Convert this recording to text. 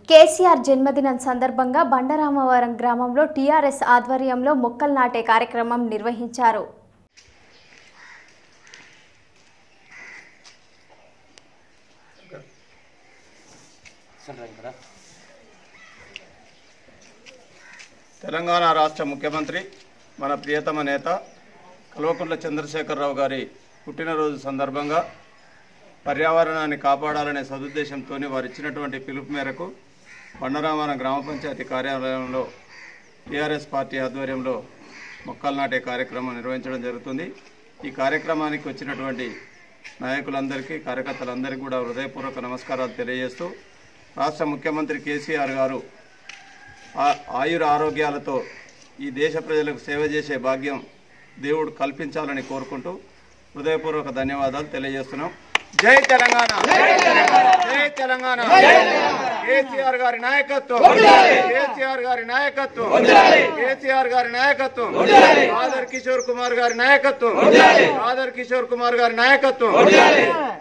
కేసీఆర్ జన్మదినం సందర్భంగా బండరామవరం గ్రామంలో టీఆర్ఎస్ ఆధ్వర్యంలో మొక్కలు నాటే కార్యక్రమం నిర్వహించారు తెలంగాణ రాష్ట్ర ముఖ్యమంత్రి మన ప్రియతమ నేత కల్వకుంట్ల చంద్రశేఖరరావు గారి పుట్టినరోజు సందర్భంగా పర్యావరణాన్ని కాపాడాలనే సదుద్దేశంతో వారు ఇచ్చినటువంటి పిలుపు మేరకు బండరామాన గ్రామ పంచాయతీ కార్యాలయంలో టీఆర్ఎస్ పార్టీ ఆధ్వర్యంలో మొక్కలు నాటే కార్యక్రమం నిర్వహించడం జరుగుతుంది ఈ కార్యక్రమానికి వచ్చినటువంటి నాయకులందరికీ కార్యకర్తలందరికీ కూడా హృదయపూర్వక నమస్కారాలు తెలియజేస్తూ రాష్ట్ర ముఖ్యమంత్రి కేసీఆర్ గారు ఆ- ఆయుర ఆరోగ్యాలతో ఈ దేశ ప్రజలకు సేవ చేసే భాగ్యం దేవుడు కల్పించాలని కోరుకుంటూ హృదయపూర్వక ధన్యవాదాలు తెలియజేస్తున్నాం జై తెలంగాణ జై తెలంగాణ కేసీఆర్ గారి నాయకత్వం కేసీఆర్ గారి నాయకత్వం కేసీఆర్ గారి నాయకత్వం ఆదర్ కిషోర్ కుమార్ గారి నాయకత్వం ఆదర్ కిషోర్ కుమార్ గారి నాయకత్వం